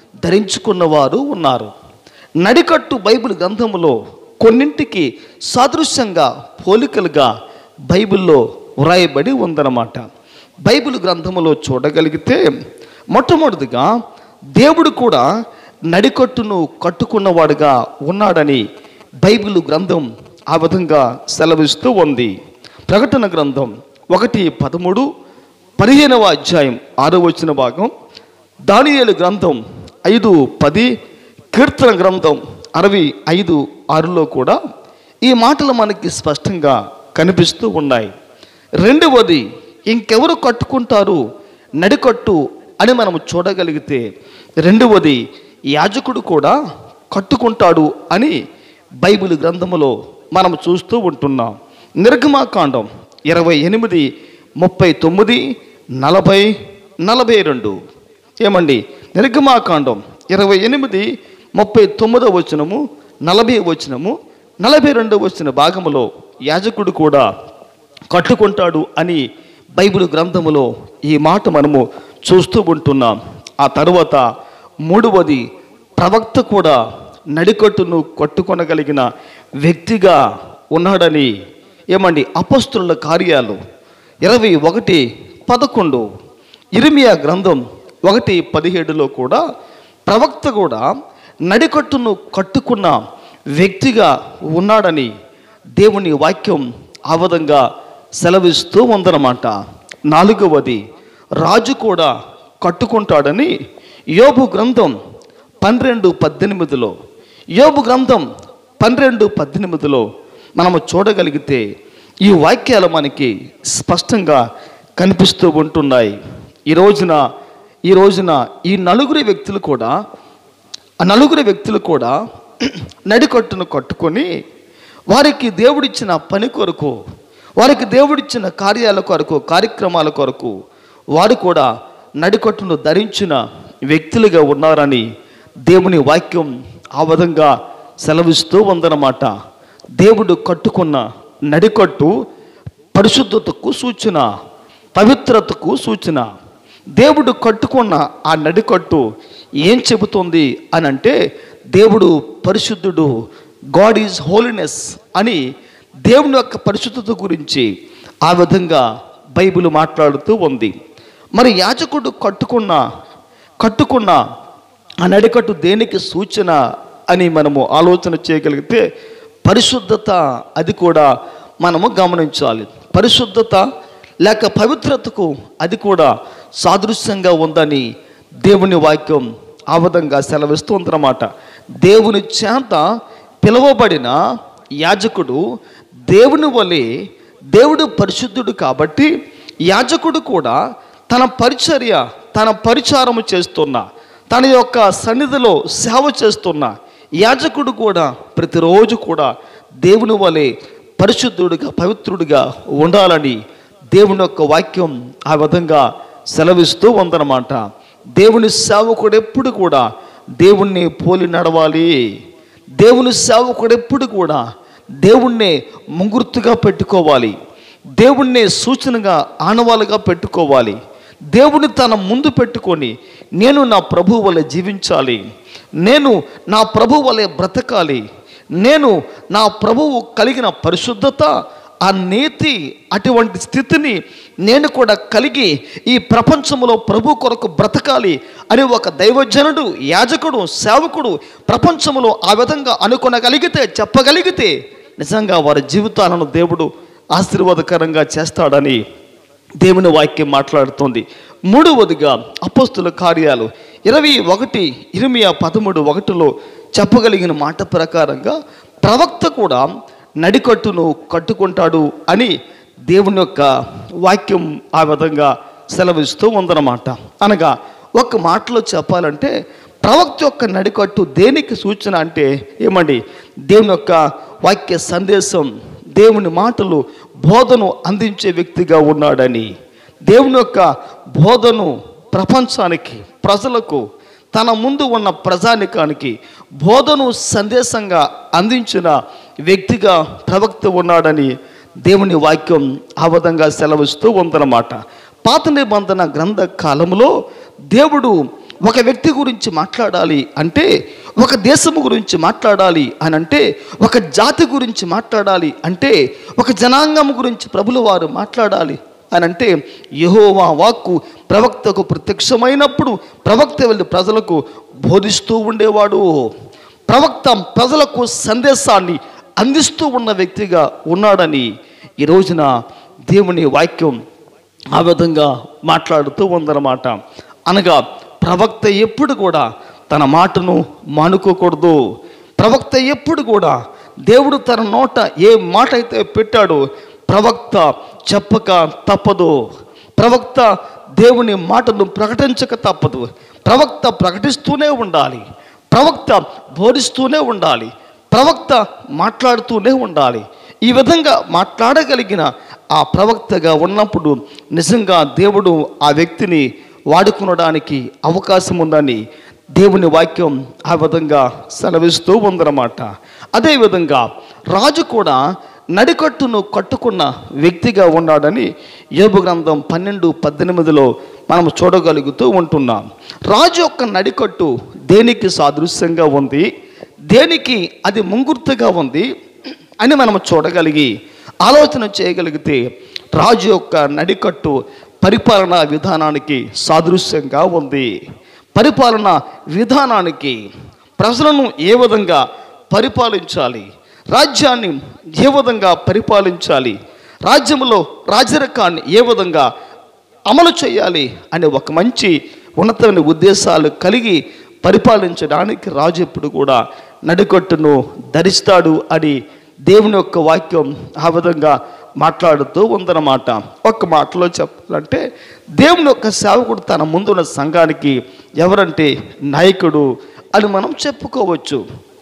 ధరించుకున్నవారు ఉన్నారు నడికట్టు బైబిల్ గ్రంథములో కొన్నింటికి సాదృశ్యంగా పోలికలుగా బైబిల్లో వ్రాయబడి ఉందన్నమాట బైబిల్ గ్రంథములో చూడగలిగితే మొట్టమొదటిగా దేవుడు కూడా నడికట్టును కట్టుకున్నవాడుగా ఉన్నాడని బైబిల్ గ్రంథం ఆ విధంగా సెలవిస్తూ ఉంది ప్రకటన గ్రంథం ఒకటి పదమూడు పదిహేనవ అధ్యాయం ఆరో వచ్చిన భాగం దానియేలు గ్రంథం ఐదు పది కీర్తన గ్రంథం అరవై ఐదు ఆరులో కూడా ఈ మాటలు మనకి స్పష్టంగా కనిపిస్తూ ఉన్నాయి రెండవది ఇంకెవరు కట్టుకుంటారు నడికట్టు అని మనం చూడగలిగితే రెండవది యాజకుడు కూడా కట్టుకుంటాడు అని బైబిల్ గ్రంథములో మనం చూస్తూ ఉంటున్నాం నిర్గమాకాండం ఇరవై ఎనిమిది ముప్పై తొమ్మిది నలభై నలభై రెండు ఏమండి నిర్గమాకాండం ఇరవై ఎనిమిది ముప్పై తొమ్మిదో వచనము నలభై వచనము నలభై రెండో వచ్చిన భాగములో యాజకుడు కూడా కట్టుకుంటాడు అని బైబిల్ గ్రంథములో ఈ మాట మనము చూస్తూ ఉంటున్నాం ఆ తరువాత మూడవది ప్రవక్త కూడా నడికట్టును కట్టుకొనగలిగిన వ్యక్తిగా ఉన్నాడని ఏమండి అపస్తుల కార్యాలు ఇరవై ఒకటి పదకొండు ఇరిమియా గ్రంథం ఒకటి పదిహేడులో కూడా ప్రవక్త కూడా నడికట్టును కట్టుకున్న వ్యక్తిగా ఉన్నాడని దేవుని వాక్యం ఆ విధంగా సెలవిస్తూ ఉందన్నమాట నాలుగవది రాజు కూడా కట్టుకుంటాడని యోబు గ్రంథం పన్నెండు పద్దెనిమిదిలో యోబు గ్రంథం పన్నెండు పద్దెనిమిదిలో మనము చూడగలిగితే ఈ వాక్యాలు మనకి స్పష్టంగా కనిపిస్తూ ఉంటున్నాయి ఈ రోజున ఈ రోజున ఈ నలుగురి వ్యక్తులు కూడా ఆ నలుగురు వ్యక్తులు కూడా నడికట్టును కట్టుకొని వారికి దేవుడిచ్చిన పని కొరకు వారికి దేవుడిచ్చిన కార్యాల కొరకు కార్యక్రమాల కొరకు వారు కూడా నడికట్టును ధరించిన వ్యక్తులుగా ఉన్నారని దేవుని వాక్యం ఆ విధంగా సెలవిస్తూ ఉందన్నమాట దేవుడు కట్టుకున్న నడికట్టు పరిశుద్ధతకు సూచన పవిత్రతకు సూచన దేవుడు కట్టుకున్న ఆ నడికట్టు ఏం చెబుతుంది అని అంటే దేవుడు పరిశుద్ధుడు గాడ్ ఈజ్ హోలీనెస్ అని దేవుని యొక్క పరిశుద్ధత గురించి ఆ విధంగా బైబిల్ మాట్లాడుతూ ఉంది మరి యాజకుడు కట్టుకున్న కట్టుకున్న ఆ నడికట్టు దేనికి సూచన అని మనము ఆలోచన చేయగలిగితే పరిశుద్ధత అది కూడా మనము గమనించాలి పరిశుద్ధత లేక పవిత్రతకు అది కూడా సాదృశ్యంగా ఉందని దేవుని వాక్యం ఆ విధంగా సెలవిస్తుందన్నమాట దేవుని చేత పిలువబడిన యాజకుడు దేవుని వలె దేవుడు పరిశుద్ధుడు కాబట్టి యాజకుడు కూడా తన పరిచర్య తన పరిచారము చేస్తున్న తన యొక్క సన్నిధిలో సేవ చేస్తున్న యాజకుడు కూడా ప్రతిరోజు కూడా దేవుని వలె పరిశుద్ధుడిగా పవిత్రుడిగా ఉండాలని దేవుని యొక్క వాక్యం ఆ విధంగా సెలవిస్తూ ఉందన్నమాట దేవుని సేవకుడు ఎప్పుడు కూడా దేవుణ్ణి పోలి నడవాలి దేవుని సేవకుడు ఎప్పుడు కూడా దేవుణ్ణి ముంగుర్తుగా పెట్టుకోవాలి దేవుణ్ణి సూచనగా ఆనవాలుగా పెట్టుకోవాలి దేవుని తన ముందు పెట్టుకొని నేను నా ప్రభు వలె జీవించాలి నేను నా ప్రభు వలె బ్రతకాలి నేను నా ప్రభువు కలిగిన పరిశుద్ధత ఆ నీతి అటువంటి స్థితిని నేను కూడా కలిగి ఈ ప్రపంచంలో ప్రభు కొరకు బ్రతకాలి అని ఒక దైవజనుడు యాజకుడు సేవకుడు ప్రపంచంలో ఆ విధంగా అనుకొనగలిగితే చెప్పగలిగితే నిజంగా వారి జీవితాలను దేవుడు ఆశీర్వాదకరంగా చేస్తాడని దేవుని వాక్యం మాట్లాడుతోంది మూడవదిగా అపోస్తుల కార్యాలు ఇరవై ఒకటి ఇరవై పదమూడు ఒకటిలో చెప్పగలిగిన మాట ప్రకారంగా ప్రవక్త కూడా నడికట్టును కట్టుకుంటాడు అని దేవుని యొక్క వాక్యం ఆ విధంగా సెలవిస్తూ ఉందన్నమాట అనగా ఒక మాటలో చెప్పాలంటే ప్రవక్త యొక్క నడికట్టు దేనికి సూచన అంటే ఏమండి దేవుని యొక్క వాక్య సందేశం దేవుని మాటలు బోధను అందించే వ్యక్తిగా ఉన్నాడని దేవుని యొక్క బోధను ప్రపంచానికి ప్రజలకు తన ముందు ఉన్న ప్రజానికానికి బోధను సందేశంగా అందించిన వ్యక్తిగా ప్రవక్త ఉన్నాడని దేవుని వాక్యం ఆ విధంగా సెలవిస్తూ ఉందన్నమాట పాత నిబంధన గ్రంథ కాలంలో దేవుడు ఒక వ్యక్తి గురించి మాట్లాడాలి అంటే ఒక దేశము గురించి మాట్లాడాలి అని అంటే ఒక జాతి గురించి మాట్లాడాలి అంటే ఒక జనాంగం గురించి ప్రభుల వారు మాట్లాడాలి అని అంటే యెహోవా వాక్కు ప్రవక్తకు ప్రత్యక్షమైనప్పుడు ప్రవక్త వెళ్ళి ప్రజలకు బోధిస్తూ ఉండేవాడు ప్రవక్త ప్రజలకు సందేశాన్ని అందిస్తూ ఉన్న వ్యక్తిగా ఉన్నాడని ఈ రోజున దేవుని వాక్యం ఆ విధంగా మాట్లాడుతూ ఉందన్నమాట అనగా ప్రవక్త ఎప్పుడు కూడా తన మాటను మానుకోకూడదు ప్రవక్త ఎప్పుడు కూడా దేవుడు తన నోట ఏ మాట అయితే పెట్టాడో ప్రవక్త చెప్పక తప్పదు ప్రవక్త దేవుని మాటను ప్రకటించక తప్పదు ప్రవక్త ప్రకటిస్తూనే ఉండాలి ప్రవక్త బోధిస్తూనే ఉండాలి ప్రవక్త మాట్లాడుతూనే ఉండాలి ఈ విధంగా మాట్లాడగలిగిన ఆ ప్రవక్తగా ఉన్నప్పుడు నిజంగా దేవుడు ఆ వ్యక్తిని వాడుకునడానికి అవకాశం ఉందని దేవుని వాక్యం ఆ విధంగా సెలవిస్తూ ఉందన్నమాట అదేవిధంగా రాజు కూడా నడికట్టును కట్టుకున్న వ్యక్తిగా ఉన్నాడని యోబు గ్రంథం పన్నెండు పద్దెనిమిదిలో మనం చూడగలుగుతూ ఉంటున్నాం రాజు యొక్క నడికట్టు దేనికి సాదృశ్యంగా ఉంది దేనికి అది ముంగుర్తుగా ఉంది అని మనం చూడగలిగి ఆలోచన చేయగలిగితే రాజు యొక్క నడికట్టు పరిపాలనా విధానానికి సాదృశ్యంగా ఉంది పరిపాలన విధానానికి ప్రజలను ఏ విధంగా పరిపాలించాలి రాజ్యాన్ని ఏ విధంగా పరిపాలించాలి రాజ్యంలో రాజరికాన్ని ఏ విధంగా అమలు చేయాలి అనే ఒక మంచి ఉన్నతమైన ఉద్దేశాలు కలిగి పరిపాలించడానికి రాజు ఎప్పుడు కూడా నడికట్టును ధరిస్తాడు అని దేవుని యొక్క వాక్యం ఆ విధంగా మాట్లాడుతూ ఉందన్నమాట ఒక్క మాటలో చెప్పాలంటే దేవుని యొక్క సేవకుడు తన ముందున్న సంఘానికి ఎవరంటే నాయకుడు అని మనం చెప్పుకోవచ్చు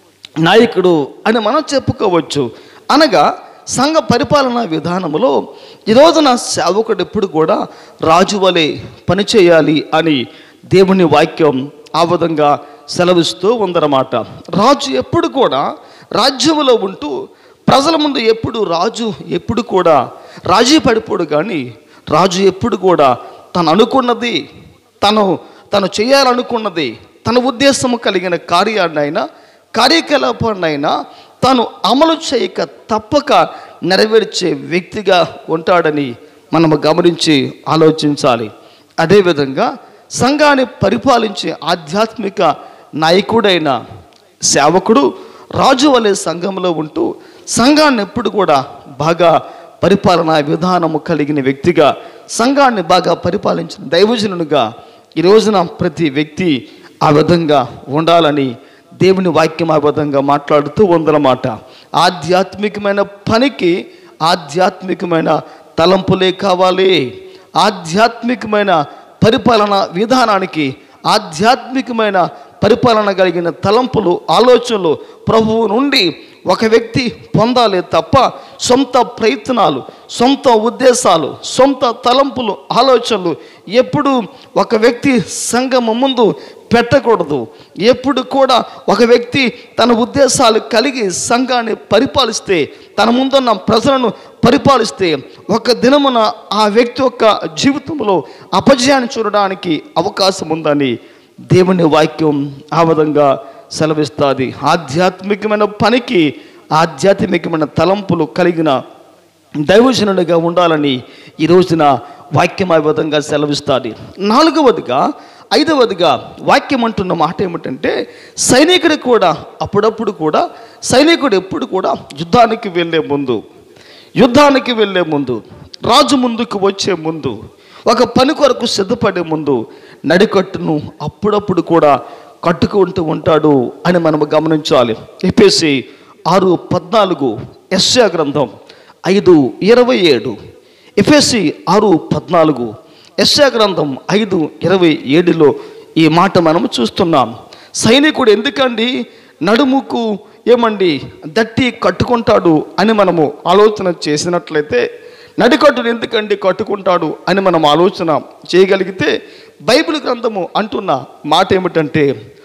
నాయకుడు అని మనం చెప్పుకోవచ్చు అనగా సంఘ పరిపాలనా విధానంలో ఈ రోజున సేవకుడు ఎప్పుడు కూడా రాజు వలె పనిచేయాలి అని దేవుని వాక్యం ఆ విధంగా సెలవిస్తూ ఉందన్నమాట రాజు ఎప్పుడు కూడా రాజ్యంలో ఉంటూ ప్రజల ముందు ఎప్పుడు రాజు ఎప్పుడు కూడా రాజీ పడిపోడు కానీ రాజు ఎప్పుడు కూడా తను అనుకున్నది తను తను చేయాలనుకున్నది తన ఉద్దేశము కలిగిన కార్యాన్నైనా కార్యకలాపాన్నైనా తాను అమలు చేయక తప్పక నెరవేర్చే వ్యక్తిగా ఉంటాడని మనము గమనించి ఆలోచించాలి అదేవిధంగా సంఘాన్ని పరిపాలించే ఆధ్యాత్మిక నాయకుడైన సేవకుడు రాజు వలె సంఘంలో ఉంటూ సంఘాన్ని ఎప్పుడు కూడా బాగా పరిపాలనా విధానము కలిగిన వ్యక్తిగా సంఘాన్ని బాగా పరిపాలించిన దైవజనునిగా ఈ రోజున ప్రతి వ్యక్తి ఆ విధంగా ఉండాలని దేవుని వాక్యం ఆ విధంగా మాట్లాడుతూ ఉందన్నమాట ఆధ్యాత్మికమైన పనికి ఆధ్యాత్మికమైన తలంపులే కావాలి ఆధ్యాత్మికమైన పరిపాలన విధానానికి ఆధ్యాత్మికమైన పరిపాలన కలిగిన తలంపులు ఆలోచనలు ప్రభువు నుండి ఒక వ్యక్తి పొందాలి తప్ప సొంత ప్రయత్నాలు సొంత ఉద్దేశాలు సొంత తలంపులు ఆలోచనలు ఎప్పుడు ఒక వ్యక్తి సంఘము ముందు పెట్టకూడదు ఎప్పుడు కూడా ఒక వ్యక్తి తన ఉద్దేశాలు కలిగి సంఘాన్ని పరిపాలిస్తే తన ముందున్న ప్రజలను పరిపాలిస్తే ఒక దినమున ఆ వ్యక్తి యొక్క జీవితంలో అపజయాన్ని చూడడానికి అవకాశం ఉందని దేవుని వాక్యం ఆ విధంగా సెలవిస్తుంది ఆధ్యాత్మికమైన పనికి ఆధ్యాత్మికమైన తలంపులు కలిగిన దైవజనుడిగా ఉండాలని ఈ రోజున వాక్యం ఆ విధంగా సెలవిస్తుంది నాలుగవదిగా ఐదవదిగా వాక్యం అంటున్న మాట ఏమిటంటే సైనికుడు కూడా అప్పుడప్పుడు కూడా సైనికుడు ఎప్పుడు కూడా యుద్ధానికి వెళ్ళే ముందు యుద్ధానికి వెళ్ళే ముందు రాజు ముందుకు వచ్చే ముందు ఒక పని కొరకు సిద్ధపడే ముందు నడికట్టును అప్పుడప్పుడు కూడా కట్టుకుంటూ ఉంటాడు అని మనము గమనించాలి ఎపేసి ఆరు పద్నాలుగు ఎస్యా గ్రంథం ఐదు ఇరవై ఏడు ఎఫ్ఎస్సి ఆరు పద్నాలుగు ఎస్యా గ్రంథం ఐదు ఇరవై ఏడులో ఈ మాట మనము చూస్తున్నాం సైనికుడు ఎందుకండి నడుముకు ఏమండి దట్టి కట్టుకుంటాడు అని మనము ఆలోచన చేసినట్లయితే నడికట్టును ఎందుకండి కట్టుకుంటాడు అని మనం ఆలోచన చేయగలిగితే బైబిల్ గ్రంథము అంటున్న మాట ఏమిటంటే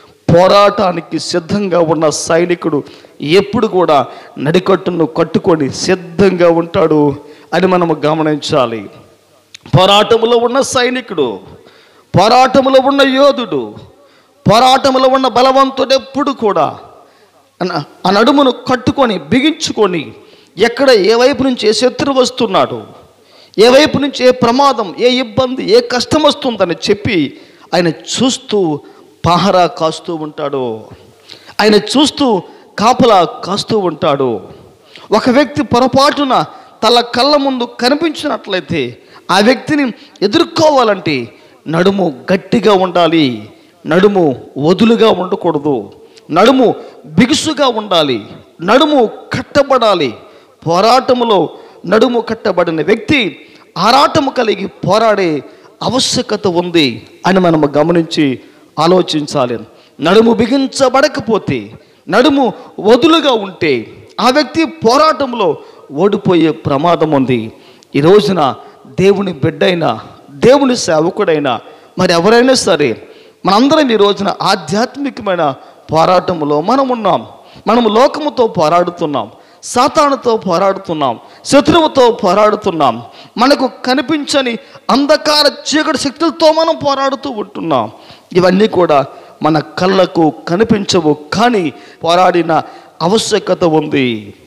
పోరాటానికి సిద్ధంగా ఉన్న సైనికుడు ఎప్పుడు కూడా నడికట్టును కట్టుకొని సిద్ధంగా ఉంటాడు అని మనము గమనించాలి పోరాటములో ఉన్న సైనికుడు పోరాటములో ఉన్న యోధుడు పోరాటంలో ఉన్న బలవంతుడు ఎప్పుడు కూడా అన- ఆ నడుమును కట్టుకొని బిగించుకొని ఎక్కడ ఏ వైపు నుంచి ఏ శత్రువు వస్తున్నాడు ఏ వైపు నుంచి ఏ ప్రమాదం ఏ ఇబ్బంది ఏ కష్టం వస్తుందని చెప్పి ఆయన చూస్తూ పహరా కాస్తూ ఉంటాడు ఆయన చూస్తూ కాపలా కాస్తూ ఉంటాడు ఒక వ్యక్తి పొరపాటున తల కళ్ళ ముందు కనిపించినట్లయితే ఆ వ్యక్తిని ఎదుర్కోవాలంటే నడుము గట్టిగా ఉండాలి నడుము వదులుగా ఉండకూడదు నడుము బిగుసుగా ఉండాలి నడుము కట్టబడాలి పోరాటములో నడుము కట్టబడిన వ్యక్తి ఆరాటము కలిగి పోరాడే ఆవశ్యకత ఉంది అని మనము గమనించి ఆలోచించాలి నడుము బిగించబడకపోతే నడుము వదులుగా ఉంటే ఆ వ్యక్తి పోరాటంలో ఓడిపోయే ప్రమాదం ఉంది ఈ రోజున దేవుని బిడ్డైనా దేవుని సేవకుడైనా మరి ఎవరైనా సరే మనందరం ఈ రోజున ఆధ్యాత్మికమైన పోరాటంలో మనం ఉన్నాం మనము లోకముతో పోరాడుతున్నాం సాతానుతో పోరాడుతున్నాం శత్రువుతో పోరాడుతున్నాం మనకు కనిపించని అంధకార చీకటి శక్తులతో మనం పోరాడుతూ ఉంటున్నాం ఇవన్నీ కూడా మన కళ్ళకు కనిపించవు కానీ పోరాడిన ఆవశ్యకత ఉంది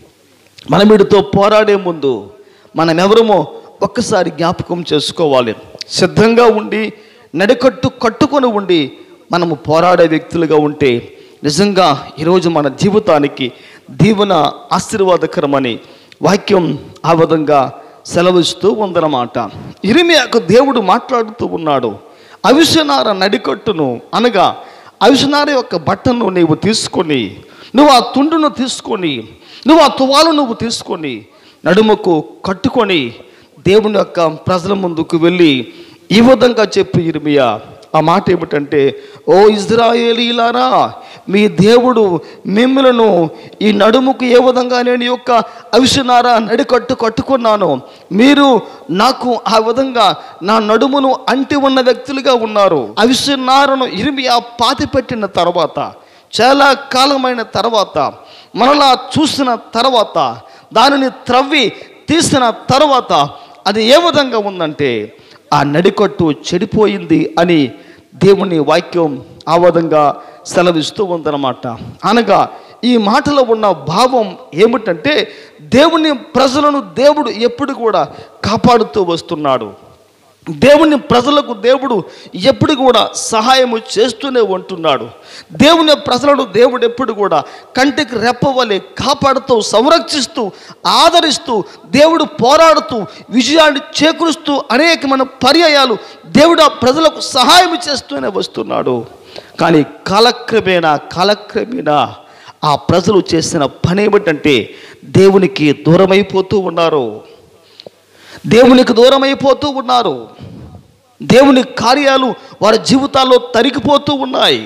మనం వీటితో పోరాడే ముందు మనం ఎవరమో ఒక్కసారి జ్ఞాపకం చేసుకోవాలి సిద్ధంగా ఉండి నడికట్టు కట్టుకొని ఉండి మనము పోరాడే వ్యక్తులుగా ఉంటే నిజంగా ఈరోజు మన జీవితానికి దీవెన ఆశీర్వాదకరమని వాక్యం ఆ విధంగా సెలవిస్తూ ఉందన్నమాట ఇరిమియాకు దేవుడు మాట్లాడుతూ ఉన్నాడు అవిసనార నడికట్టును అనగా అవిసనార యొక్క బట్టను నీవు తీసుకొని నువ్వు ఆ తుండును తీసుకొని నువ్వు ఆ తువాలు నువ్వు తీసుకొని నడుముకు కట్టుకొని దేవుని యొక్క ప్రజల ముందుకు వెళ్ళి ఈ విధంగా చెప్పి ఇర్మియా ఆ మాట ఏమిటంటే ఓ ఇజ్రాయేలీలారా మీ దేవుడు మిమ్మలను ఈ నడుముకు ఏ విధంగా నేను ఈ యొక్క అవిసనారా నడికట్టు కట్టుకున్నాను మీరు నాకు ఆ విధంగా నా నడుమును అంటి ఉన్న వ్యక్తులుగా ఉన్నారు అవిసనారను ఇరిమియా పాతి పెట్టిన తర్వాత చాలా కాలమైన తర్వాత మనలా చూసిన తర్వాత దానిని త్రవ్వి తీసిన తర్వాత అది ఏ విధంగా ఉందంటే ఆ నడికట్టు చెడిపోయింది అని దేవుని వాక్యం ఆ విధంగా సెలవిస్తూ ఉందన్నమాట అనగా ఈ మాటలో ఉన్న భావం ఏమిటంటే దేవుని ప్రజలను దేవుడు ఎప్పుడు కూడా కాపాడుతూ వస్తున్నాడు దేవుని ప్రజలకు దేవుడు ఎప్పుడు కూడా సహాయము చేస్తూనే ఉంటున్నాడు దేవుని ప్రజలను దేవుడు ఎప్పుడు కూడా కంటికి రెప్పవలే కాపాడుతూ సంరక్షిస్తూ ఆదరిస్తూ దేవుడు పోరాడుతూ విజయాన్ని చేకూరుస్తూ అనేకమైన పర్యాయాలు దేవుడు ఆ ప్రజలకు సహాయం చేస్తూనే వస్తున్నాడు కానీ కాలక్రమేణా కాలక్రమేణా ఆ ప్రజలు చేసిన పని ఏమిటంటే దేవునికి దూరమైపోతూ ఉన్నారు దేవునికి దూరం అయిపోతూ ఉన్నారు దేవుని కార్యాలు వారి జీవితాల్లో తరిగిపోతూ ఉన్నాయి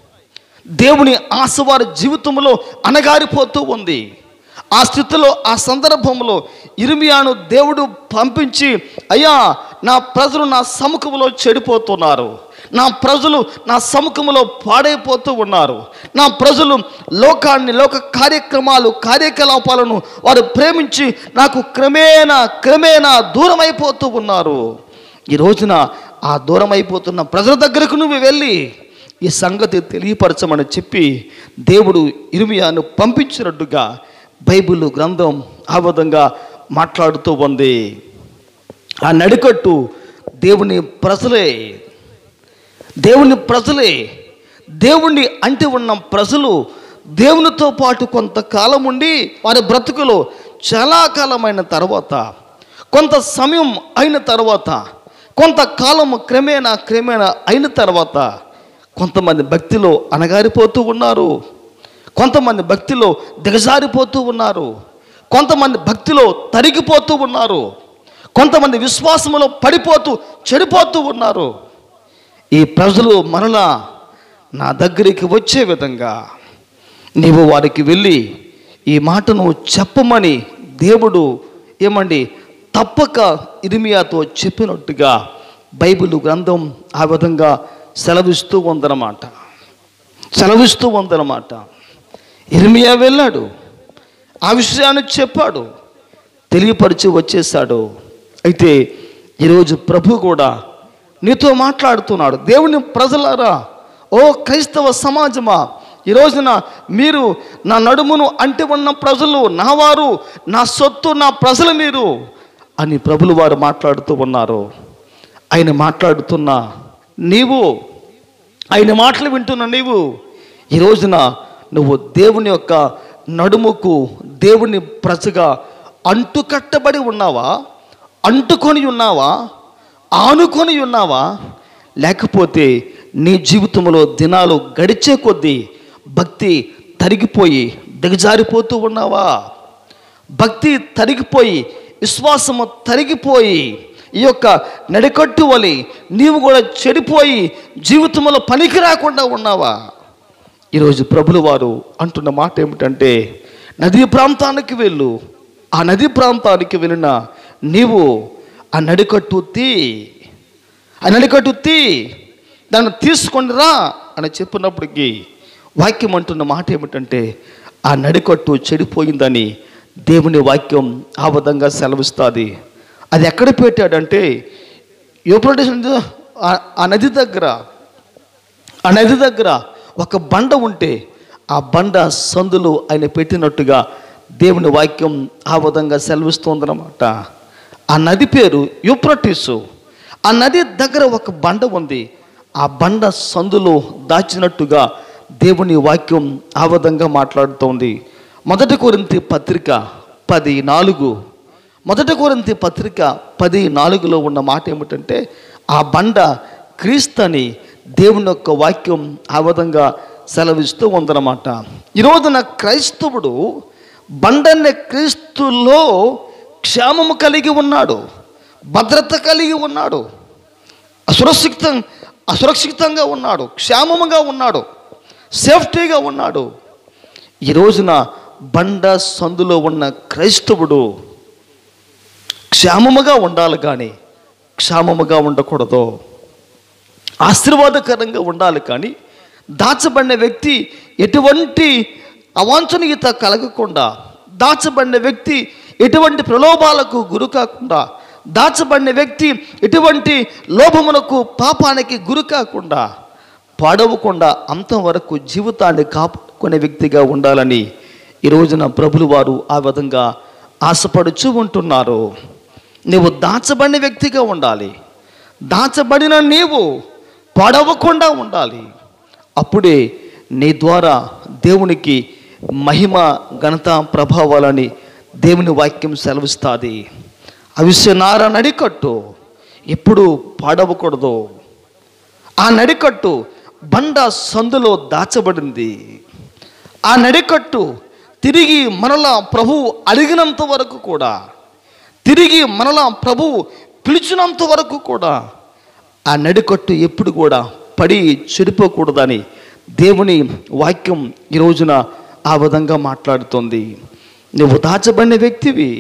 దేవుని ఆశ వారి జీవితంలో అనగారిపోతూ ఉంది ఆ స్థితిలో ఆ సందర్భంలో ఇర్మియాను దేవుడు పంపించి అయ్యా నా ప్రజలు నా సముఖంలో చెడిపోతున్నారు నా ప్రజలు నా సముఖంలో పాడైపోతూ ఉన్నారు నా ప్రజలు లోకాన్ని లోక కార్యక్రమాలు కార్యకలాపాలను వారు ప్రేమించి నాకు క్రమేణా క్రమేణా దూరం అయిపోతూ ఉన్నారు ఈ రోజున ఆ దూరం అయిపోతున్న ప్రజల దగ్గరకు నువ్వు వెళ్ళి ఈ సంగతి తెలియపరచమని చెప్పి దేవుడు ఇర్మియాను పంపించినట్టుగా బైబిల్ గ్రంథం ఆ విధంగా మాట్లాడుతూ ఉంది ఆ నడికట్టు దేవుని ప్రజలే దేవుని ప్రజలే దేవుణ్ణి అంటి ఉన్న ప్రజలు దేవునితో పాటు కొంతకాలం ఉండి వారి బ్రతుకులో చాలా కాలమైన తర్వాత కొంత సమయం అయిన తర్వాత కొంతకాలం క్రమేణా క్రమేణా అయిన తర్వాత కొంతమంది భక్తిలో అనగారిపోతూ ఉన్నారు కొంతమంది భక్తిలో దిగజారిపోతూ ఉన్నారు కొంతమంది భక్తిలో తరిగిపోతూ ఉన్నారు కొంతమంది విశ్వాసములో పడిపోతూ చెడిపోతూ ఉన్నారు ఈ ప్రజలు మరలా నా దగ్గరికి వచ్చే విధంగా నీవు వారికి వెళ్ళి ఈ మాటను చెప్పమని దేవుడు ఏమండి తప్పక ఇరిమియాతో చెప్పినట్టుగా బైబిల్ గ్రంథం ఆ విధంగా సెలవిస్తూ ఉందన్నమాట సెలవిస్తూ ఉందన్నమాట ఇర్మియా వెళ్ళాడు ఆ విషయాన్ని చెప్పాడు తెలియపరిచి వచ్చేసాడు అయితే ఈరోజు ప్రభు కూడా నీతో మాట్లాడుతున్నాడు దేవుని ప్రజలారా ఓ క్రైస్తవ సమాజమా ఈ రోజున మీరు నా నడుమును అంటి ఉన్న ప్రజలు నా వారు నా సొత్తు నా ప్రజలు మీరు అని ప్రభులు వారు మాట్లాడుతూ ఉన్నారు ఆయన మాట్లాడుతున్న నీవు ఆయన మాటలు వింటున్న నీవు ఈ రోజున నువ్వు దేవుని యొక్క నడుముకు దేవుని ప్రజగా అంటుకట్టబడి ఉన్నావా అంటుకొని ఉన్నావా ఆనుకొని ఉన్నావా లేకపోతే నీ జీవితంలో దినాలు గడిచే కొద్దీ భక్తి తరిగిపోయి దిగజారిపోతూ ఉన్నావా భక్తి తరిగిపోయి విశ్వాసము తరిగిపోయి ఈ యొక్క నడికట్టు వలి నీవు కూడా చెడిపోయి జీవితంలో పనికి రాకుండా ఉన్నావా ఈరోజు ప్రభులు వారు అంటున్న మాట ఏమిటంటే నదీ ప్రాంతానికి వెళ్ళు ఆ నదీ ప్రాంతానికి వెళ్ళిన నీవు ఆ నడికట్టు తీ ఆ నడికట్టు తీ దాన్ని తీసుకొని రా అని చెప్పినప్పటికీ వాక్యం అంటున్న మాట ఏమిటంటే ఆ నడికట్టు చెడిపోయిందని దేవుని వాక్యం ఆ విధంగా సెలవిస్తుంది అది ఎక్కడ పెట్టాడంటే యూప్రదేశ్ నది- ఆ- ఆ నది దగ్గర ఆ నది దగ్గర ఒక బండ ఉంటే ఆ బండ సందులు ఆయన పెట్టినట్టుగా దేవుని వాక్యం ఆ విధంగా సెలవిస్తోందన్నమాట ఆ నది పేరు యూప్రటిసు ఆ నది దగ్గర ఒక బండ ఉంది ఆ బండ సందులో దాచినట్టుగా దేవుని వాక్యం ఆ విధంగా మాట్లాడుతోంది మొదటి కొరింతి పత్రిక పది నాలుగు మొదటి కొరింతి పత్రిక పది నాలుగులో ఉన్న మాట ఏమిటంటే ఆ బండ క్రీస్తని దేవుని యొక్క వాక్యం ఆ విధంగా సెలవిస్తూ ఉందన్నమాట ఈరోజున క్రైస్తవుడు బండనే క్రీస్తులో క్షేమము కలిగి ఉన్నాడు భద్రత కలిగి ఉన్నాడు అసురక్షితం అసురక్షితంగా ఉన్నాడు క్షేమముగా ఉన్నాడు సేఫ్టీగా ఉన్నాడు ఈ రోజున బండ సందులో ఉన్న క్రైస్తవుడు క్షేమముగా ఉండాలి కానీ క్షేమముగా ఉండకూడదు ఆశీర్వాదకరంగా ఉండాలి కానీ దాచబడిన వ్యక్తి ఎటువంటి అవాంఛనీయత కలగకుండా దాచబడిన వ్యక్తి ఎటువంటి ప్రలోభాలకు గురి కాకుండా దాచబడిన వ్యక్తి ఎటువంటి లోభమునకు పాపానికి గురి కాకుండా పాడవకుండా అంతం వరకు జీవితాన్ని కాపాడుకునే వ్యక్తిగా ఉండాలని ఈ రోజున ప్రభులు వారు ఆ విధంగా ఆశపడుచు ఉంటున్నారు నువ్వు దాచబడిన వ్యక్తిగా ఉండాలి దాచబడిన నీవు పాడవకుండా ఉండాలి అప్పుడే నీ ద్వారా దేవునికి మహిమ ఘనత ప్రభావాలని దేవుని వాక్యం సెలవిస్తుంది అవిశ్వనార నడికట్టు ఎప్పుడు పాడవకూడదు ఆ నడికట్టు బండ సందులో దాచబడింది ఆ నడికట్టు తిరిగి మరలా ప్రభు అడిగినంత వరకు కూడా తిరిగి మరలా ప్రభు పిలిచినంత వరకు కూడా ఆ నడికట్టు ఎప్పుడు కూడా పడి చెడిపోకూడదని దేవుని వాక్యం ఈ రోజున ఆ విధంగా మాట్లాడుతోంది నువ్వు దాచబడిన వ్యక్తివి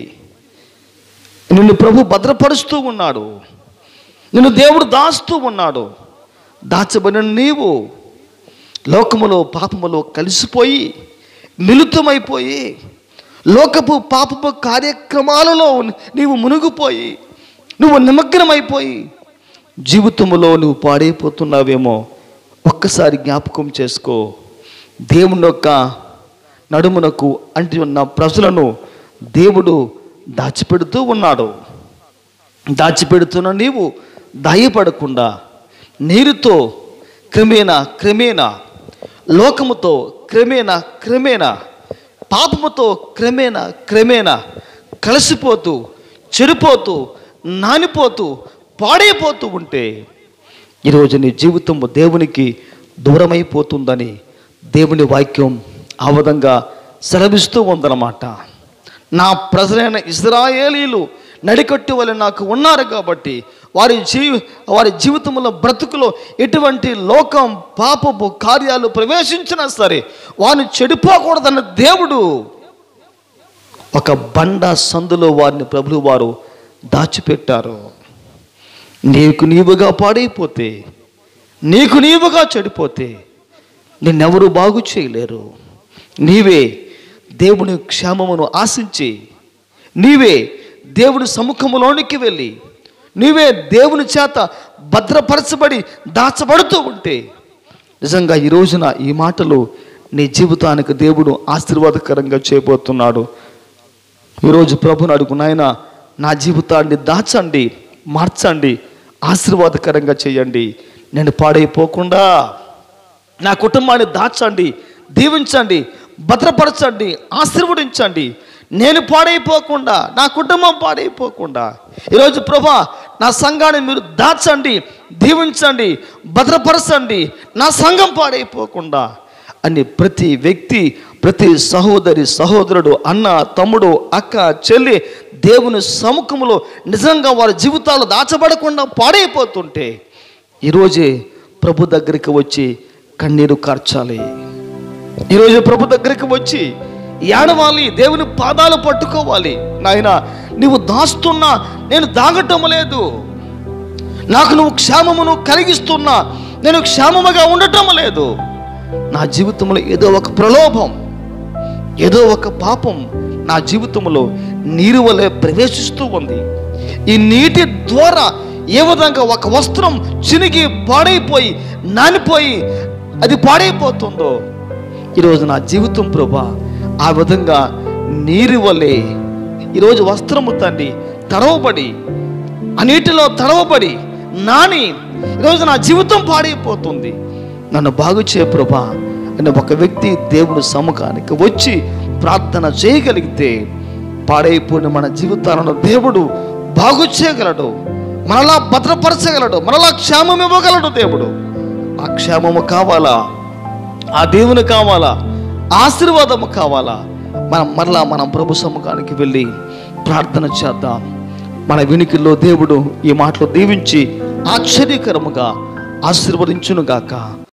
నిన్ను ప్రభు భద్రపరుస్తూ ఉన్నాడు నిన్ను దేవుడు దాస్తూ ఉన్నాడు దాచబడిన నీవు లోకములో పాపములో కలిసిపోయి మిళితమైపోయి లోకపు పాపపు కార్యక్రమాలలో నీవు మునిగిపోయి నువ్వు నిమగ్నమైపోయి జీవితంలో నువ్వు పాడైపోతున్నావేమో ఒక్కసారి జ్ఞాపకం చేసుకో దేవుని యొక్క నడుమునకు అంటి ఉన్న ప్రజలను దేవుడు దాచిపెడుతూ ఉన్నాడు దాచిపెడుతున్న నీవు దాయపడకుండా నీరుతో క్రమేణా క్రమేణా లోకముతో క్రమేణా క్రమేణా పాపముతో క్రమేణా క్రమేణా కలిసిపోతూ చెడిపోతూ నానిపోతూ పాడైపోతూ ఉంటే ఈరోజు నీ జీవితం దేవునికి దూరమైపోతుందని దేవుని వాక్యం ఆ విధంగా సెలవిస్తూ ఉందన్నమాట నా ప్రజలైన ఇజ్రాయేలీలు నడికట్టు వల్ల నాకు ఉన్నారు కాబట్టి వారి జీవి వారి జీవితంలో బ్రతుకులో ఎటువంటి లోకం పాపపు కార్యాలు ప్రవేశించినా సరే వారిని చెడిపోకూడదన్న దేవుడు ఒక బండ సందులో వారిని ప్రభులు వారు దాచిపెట్టారు నీకు నీవుగా పాడైపోతే నీకు నీవుగా చెడిపోతే నిన్నెవరు బాగు చేయలేరు నీవే దేవుని క్షేమమును ఆశించి నీవే దేవుని సముఖములోనికి వెళ్ళి నీవే దేవుని చేత భద్రపరచబడి దాచబడుతూ ఉంటే నిజంగా ఈ రోజున ఈ మాటలు నీ జీవితానికి దేవుడు ఆశీర్వాదకరంగా చేయబోతున్నాడు ఈరోజు ప్రభుని అడుగు నాయన నా జీవితాన్ని దాచండి మార్చండి ఆశీర్వాదకరంగా చేయండి నేను పాడైపోకుండా నా కుటుంబాన్ని దాచండి దీవించండి భద్రపరచండి ఆశీర్వదించండి నేను పాడైపోకుండా నా కుటుంబం పాడైపోకుండా ఈరోజు ప్రభా నా సంఘాన్ని మీరు దాచండి దీవించండి భద్రపరచండి నా సంఘం పాడైపోకుండా అని ప్రతి వ్యక్తి ప్రతి సహోదరి సహోదరుడు అన్న తమ్ముడు అక్క చెల్లి దేవుని సముఖంలో నిజంగా వారి జీవితాలు దాచబడకుండా పాడైపోతుంటే ఈరోజే ప్రభు దగ్గరికి వచ్చి కన్నీరు కార్చాలి ఈరోజు ప్రభు దగ్గరికి వచ్చి ఏడవాలి దేవుని పాదాలు పట్టుకోవాలి నాయన నీవు దాస్తున్నా నేను దాగటం లేదు నాకు నువ్వు క్షేమమును కలిగిస్తున్నా నేను క్షేమముగా ఉండటం లేదు నా జీవితంలో ఏదో ఒక ప్రలోభం ఏదో ఒక పాపం నా జీవితంలో నీరు వలె ప్రవేశిస్తూ ఉంది ఈ నీటి ద్వారా ఏ విధంగా ఒక వస్త్రం చినిగి పాడైపోయి నానిపోయి అది పాడైపోతుందో ఈరోజు నా జీవితం ప్రభా ఆ విధంగా నీరు వలె ఈరోజు వస్త్రము తండ్రి తడవబడి ఆ నీటిలో తడవబడి నాని ఈరోజు నా జీవితం పాడైపోతుంది నన్ను బాగు చే ప్రభా అని ఒక వ్యక్తి దేవుని సముఖానికి వచ్చి ప్రార్థన చేయగలిగితే పాడైపోయిన మన జీవితాలను దేవుడు బాగు చేయగలడు మనలా భద్రపరచగలడు మనలా క్షేమం ఇవ్వగలడు దేవుడు ఆ క్షేమము కావాలా ఆ దేవుని కావాలా ఆశీర్వాదము కావాలా మనం మరలా మనం ప్రభు సముఖానికి వెళ్ళి ప్రార్థన చేద్దాం మన వినికిల్లో దేవుడు ఈ మాటలు దీవించి ఆశ్చర్యకరముగా ఆశీర్వదించునుగాక